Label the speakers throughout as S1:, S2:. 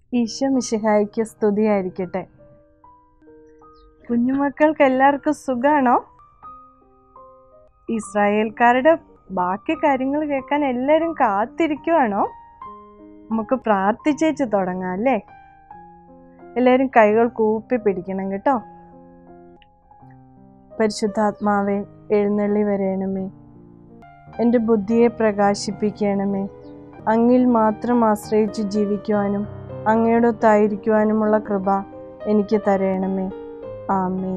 S1: ഈശോ മിശിഹായിക്ക് സ്തുതിയായിരിക്കട്ടെ കുഞ്ഞുമക്കൾക്ക് എല്ലാവർക്കും സുഖാണോ ഇസ്രായേൽക്കാരുടെ ബാക്കി കാര്യങ്ങൾ കേൾക്കാൻ എല്ലാവരും കാത്തിരിക്കുവാണോ നമുക്ക് പ്രാർത്ഥിച്ചേച്ച് തുടങ്ങാം അല്ലേ എല്ലാവരും കൈകൾ കൂപ്പി പിടിക്കണം കേട്ടോ പരിശുദ്ധാത്മാവെ എഴുന്നള്ളി വരയണമേ എൻ്റെ ബുദ്ധിയെ പ്രകാശിപ്പിക്കണമേ അങ്ങിൽ മാത്രം ആശ്രയിച്ച് ജീവിക്കുവാനും അങ്ങയോടൊത്തായിരിക്കുവാനുമുള്ള കൃപ എനിക്ക് തരയണമേ ആമേ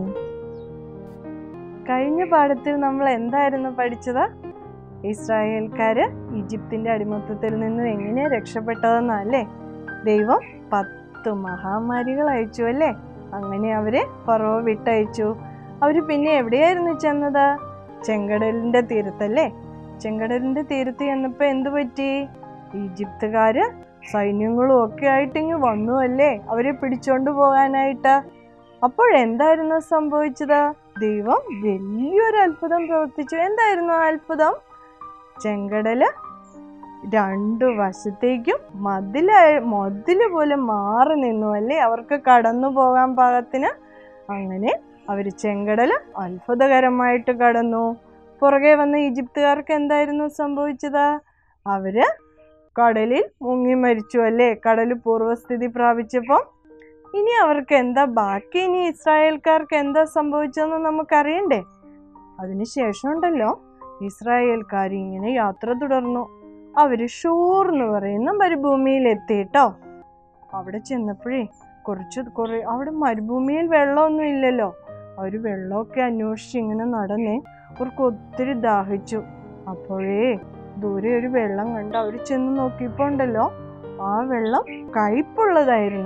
S1: കഴിഞ്ഞ പാഠത്തിൽ നമ്മൾ എന്തായിരുന്നു പഠിച്ചത് ഇസ്രായേൽക്കാര് ഈജിപ്തിന്റെ അടിമത്തത്തിൽ നിന്ന് എങ്ങനെ രക്ഷപ്പെട്ടതെന്നല്ലേ ദൈവം പത്ത് മഹാമാരികൾ അയച്ചു അല്ലേ അങ്ങനെ അവരെ ഫറോ വിട്ടയച്ചു അവര് പിന്നെ എവിടെയായിരുന്നു ചെന്നത് ചെങ്കടലിന്റെ തീരത്തല്ലേ ചെങ്കടലിന്റെ തീരത്ത് ചെന്നപ്പോ എന്തു പറ്റി ഈജിപ്തുകാര് സൈന്യങ്ങളും ഒക്കെ ആയിട്ട് ഇങ്ങ് വന്നു അല്ലേ അവരെ പിടിച്ചോണ്ട് പോകാനായിട്ട് അപ്പോഴെന്തായിരുന്നു സംഭവിച്ചത് ദൈവം വലിയൊരു അത്ഭുതം പ്രവർത്തിച്ചു എന്തായിരുന്നു ആ അത്ഭുതം ചെങ്കടല് രണ്ടു വശത്തേക്കും മതില മതില് പോലെ മാറി നിന്നു അല്ലേ അവർക്ക് കടന്നു പോകാൻ പാകത്തിന് അങ്ങനെ അവർ ചെങ്കടല് അത്ഭുതകരമായിട്ട് കടന്നു പുറകെ വന്ന ഈജിപ്തുകാർക്ക് എന്തായിരുന്നു സംഭവിച്ചത് അവര് കടലിൽ മുങ്ങി മരിച്ചു അല്ലേ കടൽ പൂർവ്വസ്ഥിതി പ്രാപിച്ചപ്പോൾ ഇനി അവർക്ക് എന്താ ബാക്കി ഇനി ഇസ്രായേൽക്കാർക്ക് എന്താ സംഭവിച്ചതെന്ന് നമുക്കറിയണ്ടേ അതിനുശേഷം ഉണ്ടല്ലോ ഇസ്രായേൽക്കാർ ഇങ്ങനെ യാത്ര തുടർന്നു അവര് ഷൂർ എന്ന് പറയുന്ന മരുഭൂമിയിൽ എത്തിയിട്ടോ അവിടെ ചെന്നപ്പോഴേ കുറച്ച് കുറെ അവിടെ മരുഭൂമിയിൽ വെള്ളമൊന്നും ഇല്ലല്ലോ അവര് വെള്ളമൊക്കെ അന്വേഷിച്ച് ഇങ്ങനെ നടന്നേ അവർക്ക് ഒത്തിരി ദാഹിച്ചു അപ്പോഴേ ദൂരെ ഒരു വെള്ളം കണ്ട് അവർ ചെന്ന് നോക്കിയപ്പോൾ ഉണ്ടല്ലോ ആ വെള്ളം കയ്പുള്ളതായിരുന്നു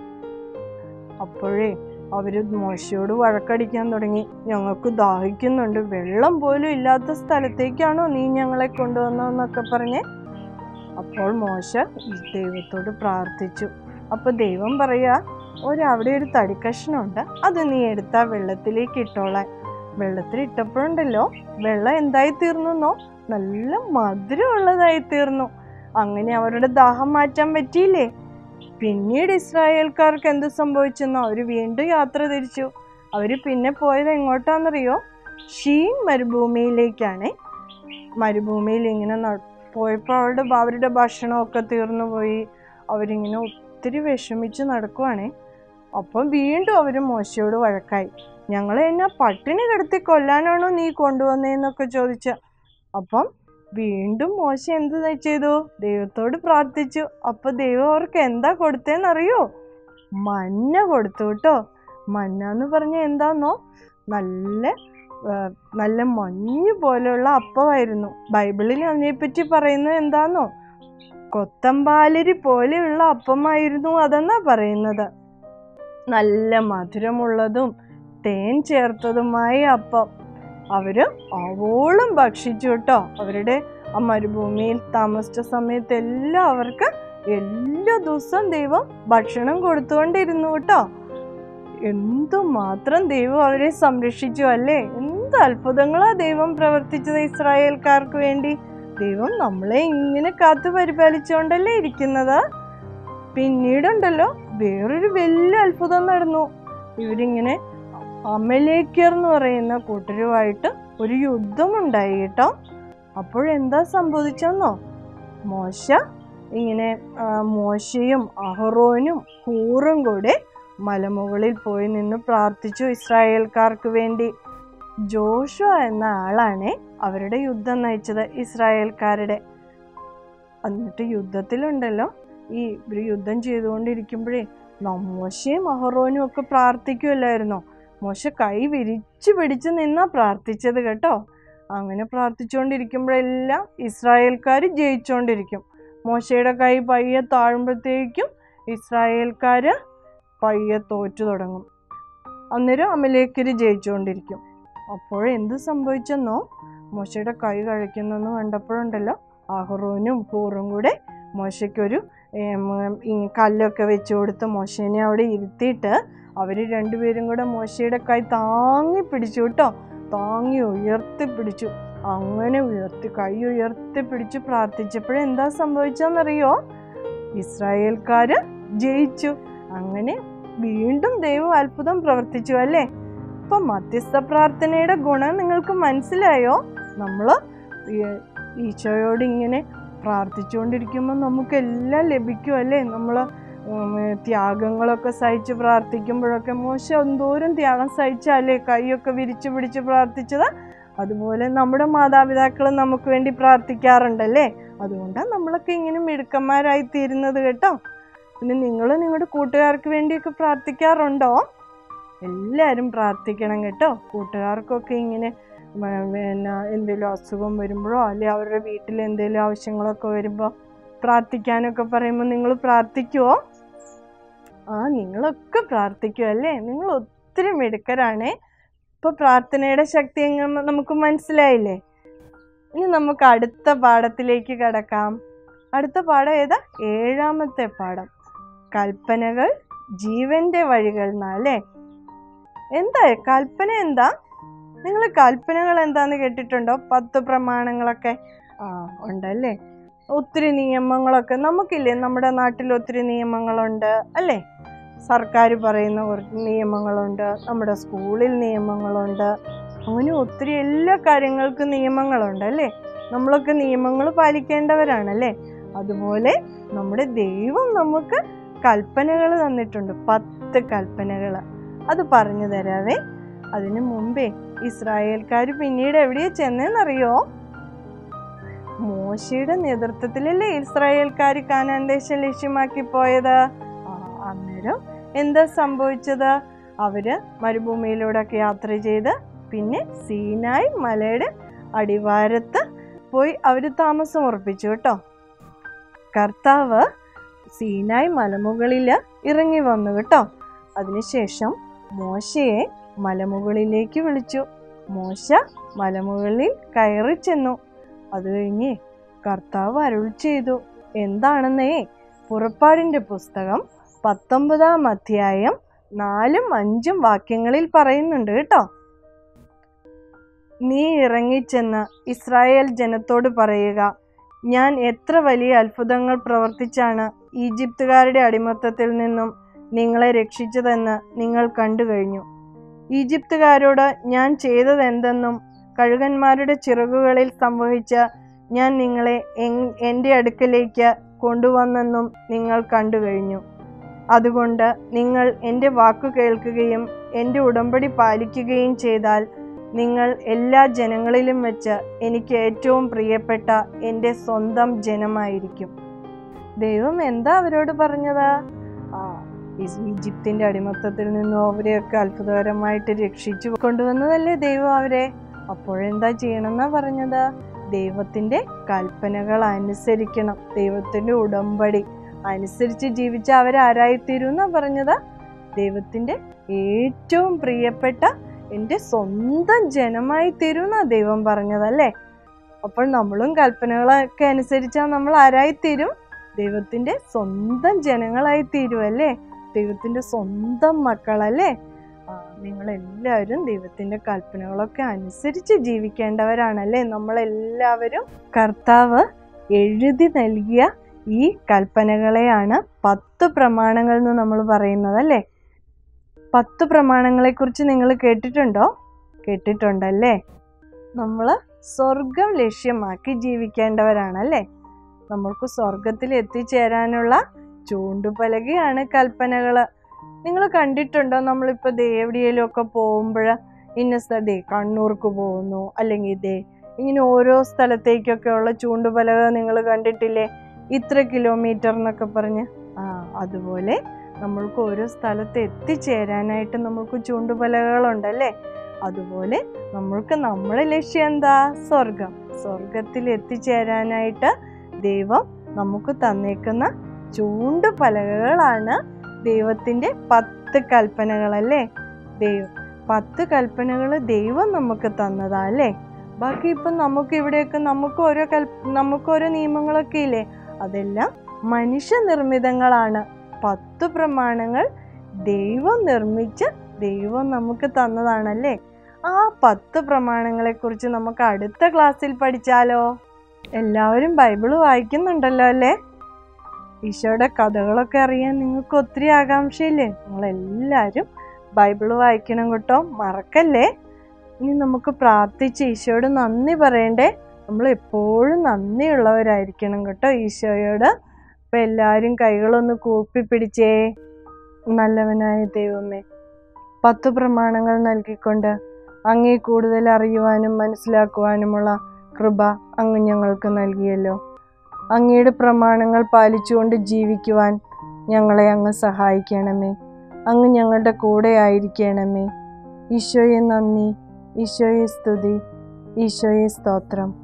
S1: അപ്പോഴേ അവര് മോശയോട് വഴക്കടിക്കാൻ തുടങ്ങി ഞങ്ങൾക്ക് ദാഹിക്കുന്നുണ്ട് വെള്ളം പോലും ഇല്ലാത്ത സ്ഥലത്തേക്കാണോ നീ ഞങ്ങളെ കൊണ്ടുവന്നതെന്നൊക്കെ പറഞ്ഞ് അപ്പോൾ മോശ ദൈവത്തോട് പ്രാർത്ഥിച്ചു അപ്പൊ ദൈവം പറയാ ഒരവിടെ ഒരു തടിക്കഷ്ണമുണ്ട് അത് നീ എടുത്താ വെള്ളത്തിലേക്ക് ഇട്ടോളാൻ വെള്ളത്തിൽ ഇട്ടപ്പോഴുണ്ടല്ലോ വെള്ളം എന്തായി തീർന്നെന്നോ നല്ല മധുരമുള്ളതായി തീർന്നു അങ്ങനെ അവരുടെ ദാഹം മാറ്റാൻ പറ്റിയില്ലേ പിന്നീട് ഇസ്രായേൽക്കാർക്ക് എന്ത് സംഭവിച്ചെന്നോ അവർ വീണ്ടും യാത്ര തിരിച്ചു അവർ പിന്നെ പോയത് എങ്ങോട്ടാണെന്നറിയോ ഷീൻ മരുഭൂമിയിലേക്കാണ് മരുഭൂമിയിൽ ഇങ്ങനെ ന- പോയപ്പോൾ അവരുടെ അവരുടെ ഭക്ഷണമൊക്കെ തീർന്നു പോയി അവരിങ്ങനെ ഒത്തിരി വിഷമിച്ച് നടക്കുവാണേ അപ്പം വീണ്ടും അവർ മോശയോട് വഴക്കായി ഞങ്ങളെ എന്നെ പട്ടിണി കിടത്തി കൊല്ലാനാണോ നീ കൊണ്ടുവന്നതെന്നൊക്കെ ചോദിച്ച അപ്പം വീണ്ടും മോശ എന്ത് ചെയ്തു ദൈവത്തോട് പ്രാർത്ഥിച്ചു അപ്പൊ ദൈവം അവർക്ക് എന്താ കൊടുത്തേന്നറിയോ മഞ്ഞ കൊടുത്തു കേട്ടോ മഞ്ഞ എന്ന് പറഞ്ഞ എന്താന്നോ നല്ല ആ, നല്ല മഞ്ഞ് പോലെയുള്ള അപ്പമായിരുന്നു ബൈബിളിൽ അതിനെപ്പറ്റി പറയുന്നത് എന്താന്നോ കൊത്തമ്പാലരി പോലെയുള്ള അപ്പമായിരുന്നു അതെന്നാ പറയുന്നത് നല്ല മധുരമുള്ളതും തേൻ ചേർത്തതുമായ അപ്പം അവര് ആവോളം ഭക്ഷിച്ചു കേട്ടോ അവരുടെ ആ മരുഭൂമിയിൽ താമസിച്ച സമയത്ത് എല്ലാം അവർക്ക് എല്ലാ ദിവസവും ദൈവം ഭക്ഷണം കൊടുത്തുകൊണ്ടിരുന്നു കേട്ടോ എന്തുമാത്രം ദൈവം അവരെ സംരക്ഷിച്ചു അല്ലേ എന്ത് അത്ഭുതങ്ങളാ ദൈവം പ്രവർത്തിച്ചത് ഇസ്രായേൽക്കാർക്ക് വേണ്ടി ദൈവം നമ്മളെ ഇങ്ങനെ കാത്തു പരിപാലിച്ചുകൊണ്ടല്ലേ ഇരിക്കുന്നത് പിന്നീടുണ്ടല്ലോ വേറൊരു വലിയ അത്ഭുതം നടന്നു ഇവരിങ്ങനെ അമലേക്കർ എന്ന് പറയുന്ന കൂട്ടരുമായിട്ട് ഒരു യുദ്ധമുണ്ടായി കേട്ടോ അപ്പോഴെന്താ സംഭവിച്ചെന്നോ മോശ ഇങ്ങനെ ആ, മോശയും അഹറോനും ഹൂറും കൂടെ മലമുകളിൽ പോയി നിന്ന് പ്രാർത്ഥിച്ചു ഇസ്രായേൽക്കാർക്ക് വേണ്ടി ജോഷുവ എന്ന ആളാണ് അവരുടെ യുദ്ധം നയിച്ചത് ഇസ്രായേൽക്കാരുടെ എന്നിട്ട് യുദ്ധത്തിലുണ്ടല്ലോ ഈ ഇവർ യുദ്ധം ചെയ്തുകൊണ്ടിരിക്കുമ്പോഴേ മോശയും അഹറോനും ഒക്കെ പ്രാർത്ഥിക്കുമല്ലായിരുന്നോ മോശ കൈ വിരിച്ചു പിടിച്ച് നിന്നാ പ്രാർത്ഥിച്ചത് കേട്ടോ അങ്ങനെ പ്രാർത്ഥിച്ചുകൊണ്ടിരിക്കുമ്പോഴെല്ലാം ഇസ്രായേൽക്കാർ ജയിച്ചുകൊണ്ടിരിക്കും മോശയുടെ കൈ പയ്യെ താഴുമ്പോഴത്തേക്കും ഇസ്രായേൽക്കാർ പയ്യെ തോറ്റു തുടങ്ങും അന്നേരം അമലേക്കര് ജയിച്ചുകൊണ്ടിരിക്കും അപ്പോൾ എന്ത് സംഭവിച്ചെന്നോ മോശയുടെ കൈ കഴിക്കുന്നെന്ന് കണ്ടപ്പോഴുണ്ടല്ലോ അഹ്റോനും ഹൂറും കൂടെ മോശയ്ക്കൊരു ഏം, ഈ കല്ലൊക്കെ വെച്ച് കൊടുത്ത് മോശേനെ അവിടെ ഇരുത്തിയിട്ട് അവർ രണ്ടുപേരും കൂടെ മോശയുടെ കൈ താങ്ങി പിടിച്ചു കേട്ടോ താങ്ങി ഉയർത്തി പിടിച്ചു അങ്ങനെ ഉയർത്തി കൈ ഉയർത്തി പിടിച്ച് പ്രാർത്ഥിച്ചപ്പോഴെന്താ സംഭവിച്ചെന്നറിയോ ഇസ്രായേൽക്കാര് ജയിച്ചു അങ്ങനെ വീണ്ടും ദൈവം അത്ഭുതം പ്രവർത്തിച്ചു അല്ലേ ഇപ്പൊ മധ്യസ്ഥ പ്രാർത്ഥനയുടെ ഗുണം നിങ്ങൾക്ക് മനസ്സിലായോ നമ്മൾ ഈശോയോട് ഇങ്ങനെ പ്രാർത്ഥിച്ചുകൊണ്ടിരിക്കുമ്പോൾ നമുക്കെല്ലാം ലഭിക്കും അല്ലേ നമ്മൾ ത്യാഗങ്ങളൊക്കെ സഹിച്ച് പ്രാർത്ഥിക്കുമ്പോഴൊക്കെ മോശ എന്തോരം ത്യാഗം സഹിച്ചാലേ കൈയൊക്കെ വിരിച്ചു പിടിച്ച് പ്രാർത്ഥിച്ചത് അതുപോലെ നമ്മുടെ മാതാപിതാക്കൾ നമുക്ക് വേണ്ടി പ്രാർത്ഥിക്കാറുണ്ടല്ലേ അതുകൊണ്ടാണ് നമ്മളൊക്കെ ഇങ്ങനെ മിടുക്കന്മാരായി തീരുന്നത് കേട്ടോ പിന്നെ നിങ്ങൾ നിങ്ങളുടെ കൂട്ടുകാർക്ക് വേണ്ടിയൊക്കെ പ്രാർത്ഥിക്കാറുണ്ടോ എല്ലാവരും പ്രാർത്ഥിക്കണം കേട്ടോ കൂട്ടുകാർക്കൊക്കെ ഇങ്ങനെ മ, പിന്നെ എന്തെങ്കിലും അസുഖം വരുമ്പോഴോ അല്ലെങ്കിൽ അവരുടെ വീട്ടിൽ എന്തെങ്കിലും ആവശ്യങ്ങളൊക്കെ വരുമ്പോൾ പ്രാർത്ഥിക്കാനൊക്കെ പറയുമ്പോൾ നിങ്ങൾ പ്രാർത്ഥിക്കുമോ ആ നിങ്ങളൊക്കെ പ്രാർത്ഥിക്കും അല്ലേ നിങ്ങൾ ഒത്തിരി മിടുക്കരാണേ ഇപ്പൊ പ്രാർത്ഥനയുടെ ശക്തി എങ്ങനെ നമുക്ക് മനസ്സിലായില്ലേ ഇനി നമുക്ക് അടുത്ത പാഠത്തിലേക്ക് കടക്കാം അടുത്ത പാഠം ഏതാ ഏഴാമത്തെ പാഠം കൽപ്പനകൾ ജീവന്റെ വഴികൾ എന്നല്ലേ എന്താ കൽപ്പന എന്താ നിങ്ങൾ കൽപ്പനകൾ എന്താന്ന് കേട്ടിട്ടുണ്ടോ പത്ത് പ്രമാണങ്ങളൊക്കെ ആ ഉണ്ടല്ലേ ഒത്തിരി നിയമങ്ങളൊക്കെ നമുക്കില്ലേ നമ്മുടെ നാട്ടിൽ ഒത്തിരി നിയമങ്ങളുണ്ട് അല്ലേ സർക്കാർ പറയുന്ന കുറച്ച് നിയമങ്ങളുണ്ട് നമ്മുടെ സ്കൂളിൽ നിയമങ്ങളുണ്ട് അങ്ങനെ ഒത്തിരി എല്ലാ കാര്യങ്ങൾക്കും നിയമങ്ങളുണ്ട് അല്ലേ നമ്മളൊക്കെ നിയമങ്ങൾ പാലിക്കേണ്ടവരാണല്ലേ അതുപോലെ നമ്മുടെ ദൈവം നമുക്ക് കൽപ്പനകൾ തന്നിട്ടുണ്ട് പത്ത് കൽപ്പനകൾ അത് പറഞ്ഞു തരാവേ അതിനു മുമ്പേ ഇസ്രായേൽക്കാർ പിന്നീട് എവിടെയാ ചെന്നേന്നറിയോ മോശയുടെ നേതൃത്വത്തിലല്ലേ ഇസ്രായേൽക്കാർ കാനാൻ ദേശം ലക്ഷ്യമാക്കി പോയത് ആ, അന്നേരം എന്താ സംഭവിച്ചത് അവര് മരുഭൂമിയിലൂടെയൊക്കെ യാത്ര ചെയ്ത് പിന്നെ സീനായി മലയുടെ അടിവാരത്ത് പോയി അവര് താമസം ഉറപ്പിച്ചു കേട്ടോ കർത്താവ് സീനായി മലമുകളിൽ ഇറങ്ങി വന്നു കേട്ടോ അതിനുശേഷം മോശയെ മലമുകളിലേക്ക് വിളിച്ചു മോശ മലമുകളിൽ കയറി ചെന്നു അത് കഴിഞ്ഞ് കർത്താവ് അരുൾ ചെയ്തു എന്താണെന്നേ പുറപ്പാടിന്റെ പുസ്തകം പത്തൊമ്പതാം അധ്യായം നാലും അഞ്ചും വാക്യങ്ങളിൽ പറയുന്നുണ്ട് കേട്ടോ നീ ഇറങ്ങിച്ചെന്ന് ഇസ്രായേൽ ജനത്തോട് പറയുക ഞാൻ എത്ര വലിയ അത്ഭുതങ്ങൾ പ്രവർത്തിച്ചാണ് ഈജിപ്തുകാരുടെ അടിമത്തത്തിൽ നിന്നും നിങ്ങളെ രക്ഷിച്ചതെന്ന് നിങ്ങൾ കണ്ടു കഴിഞ്ഞു ഈജിപ്തുകാരോട് ഞാൻ ചെയ്തതെന്തെന്നും കഴുകന്മാരുടെ ചിറകുകളിൽ സംവഹിച്ച ഞാൻ നിങ്ങളെ എൻ- എൻ്റെ അടുക്കലേക്ക് കൊണ്ടുവന്നെന്നും നിങ്ങൾ കണ്ടു കഴിഞ്ഞു അതുകൊണ്ട് നിങ്ങൾ എൻ്റെ വാക്കു കേൾക്കുകയും എൻ്റെ ഉടമ്പടി പാലിക്കുകയും ചെയ്താൽ നിങ്ങൾ എല്ലാ ജനങ്ങളിലും വെച്ച് എനിക്ക് ഏറ്റവും പ്രിയപ്പെട്ട എൻ്റെ സ്വന്തം ജനമായിരിക്കും ദൈവം എന്താ അവരോട് പറഞ്ഞത് ആ ഈ- ഈജിപ്തിന്റെ അടിമത്തത്തിൽ നിന്നും അവരെയൊക്കെ അത്ഭുതകരമായിട്ട് രക്ഷിച്ചു കൊണ്ടുവന്നതല്ലേ ദൈവം അവരെ അപ്പോഴെന്താ ചെയ്യണമെന്നാ പറഞ്ഞത് ദൈവത്തിന്റെ കൽപ്പനകൾ അനുസരിക്കണം ദൈവത്തിന്റെ ഉടമ്പടി അനുസരിച്ച് ജീവിച്ച അവരാരായിത്തീരും എന്നാ പറഞ്ഞത് ദൈവത്തിന്റെ ഏറ്റവും പ്രിയപ്പെട്ട എൻ്റെ സ്വന്തം ജനമായി തീരും എന്നാ ദൈവം പറഞ്ഞതല്ലേ അപ്പോൾ നമ്മളും കൽപ്പനകളൊക്കെ അനുസരിച്ചാൽ നമ്മൾ ആരായിത്തീരും ദൈവത്തിന്റെ സ്വന്തം ജനങ്ങളായി തീരുമല്ലേ ദൈവത്തിന്റെ സ്വന്തം മക്കളല്ലേ ആ, നിങ്ങളെല്ലാവരും ദൈവത്തിന്റെ കൽപ്പനകളൊക്കെ അനുസരിച്ച് ജീവിക്കേണ്ടവരാണല്ലേ നമ്മളെല്ലാവരും കർത്താവ് എഴുതി നൽകിയ ഈ കൽപ്പനകളെയാണ് പത്ത് പ്രമാണങ്ങൾ എന്ന് നമ്മൾ പറയുന്നത് അല്ലേ പത്ത് പ്രമാണങ്ങളെക്കുറിച്ച് നിങ്ങൾ കേട്ടിട്ടുണ്ടോ കേട്ടിട്ടുണ്ടല്ലേ നമ്മൾ സ്വർഗം ലക്ഷ്യമാക്കി ജീവിക്കേണ്ടവരാണല്ലേ നമ്മൾക്ക് സ്വർഗത്തിൽ എത്തിച്ചേരാനുള്ള ചൂണ്ടുപലകയാണ് കൽപ്പനകൾ നിങ്ങൾ കണ്ടിട്ടുണ്ടോ നമ്മളിപ്പോൾ ദേ എവിടെയെങ്കിലും ഒക്കെ പോകുമ്പോൾ ഇന്ന സ്ഥലം ദേ കണ്ണൂർക്ക് പോകുന്നു അല്ലെങ്കിൽ ദേ ഇങ്ങനെ ഓരോ സ്ഥലത്തേക്കൊക്കെ ഉള്ള ചൂണ്ടുപലക നിങ്ങൾ കണ്ടിട്ടില്ലേ ഇത്ര കിലോമീറ്റർ എന്നൊക്കെ പറഞ്ഞ് ആ അതുപോലെ നമ്മൾക്ക് ഓരോ സ്ഥലത്ത് എത്തിച്ചേരാനായിട്ട് നമ്മൾക്ക് ചൂണ്ടുപലകകളുണ്ടല്ലേ അതുപോലെ നമ്മൾക്ക് നമ്മുടെ ലക്ഷ്യം എന്താ സ്വർഗം സ്വർഗത്തിൽ എത്തിച്ചേരാനായിട്ട് ദൈവം നമുക്ക് തന്നേക്കുന്ന ചൂണ്ടുപലകകളാണ് ദൈവത്തിൻ്റെ പത്ത് കൽപ്പനകളല്ലേ ദൈവം പത്ത് കൽപ്പനകൾ ദൈവം നമുക്ക് തന്നതാ അല്ലേ ബാക്കി ഇപ്പം നമുക്ക് ഇവിടെയൊക്കെ നമുക്ക് ഓരോ കൽ നമുക്ക് ഓരോ നിയമങ്ങളൊക്കെ ഇല്ലേ അതെല്ലാം മനുഷ്യനിർമ്മിതങ്ങളാണ് പത്ത് പ്രമാണങ്ങൾ ദൈവം നിർമ്മിച്ച് ദൈവം നമുക്ക് തന്നതാണല്ലേ ആ പത്ത് പ്രമാണങ്ങളെക്കുറിച്ച് നമുക്ക് അടുത്ത ക്ലാസ്സിൽ പഠിച്ചാലോ എല്ലാവരും ബൈബിള് വായിക്കുന്നുണ്ടല്ലോ അല്ലേ ഈശോയുടെ കഥകളൊക്കെ അറിയാൻ നിങ്ങൾക്ക് ഒത്തിരി ആകാംക്ഷയില്ലേ നിങ്ങളെല്ലാവരും ബൈബിൾ വായിക്കണം കേട്ടോ മറക്കല്ലേ ഇനി നമുക്ക് പ്രാർത്ഥിച്ച് ഈശോയോട് നന്ദി പറയണ്ടേ നമ്മൾ എപ്പോഴും നന്ദിയുള്ളവരായിരിക്കണം കേട്ടോ ഈശോയോട് അപ്പം എല്ലാവരും കൈകളൊന്ന് കൂപ്പി പിടിച്ചേ നല്ലവനായ ദൈവമേ പത്ത് പ്രമാണങ്ങൾ നൽകിക്കൊണ്ട് അങ്ങേ കൂടുതൽ അറിയുവാനും മനസ്സിലാക്കുവാനുമുള്ള കൃപ അങ്ങ് ഞങ്ങൾക്ക് നൽകിയല്ലോ അങ്ങയുടെ പ്രമാണങ്ങൾ പാലിച്ചുകൊണ്ട് ജീവിക്കുവാൻ ഞങ്ങളെ അങ്ങ് സഹായിക്കണമേ അങ്ങ് ഞങ്ങളുടെ കൂടെ ആയിരിക്കണമേ ഈശോയെ നന്ദി ഈശോയെ സ്തുതി ഈശോയെ സ്തോത്രം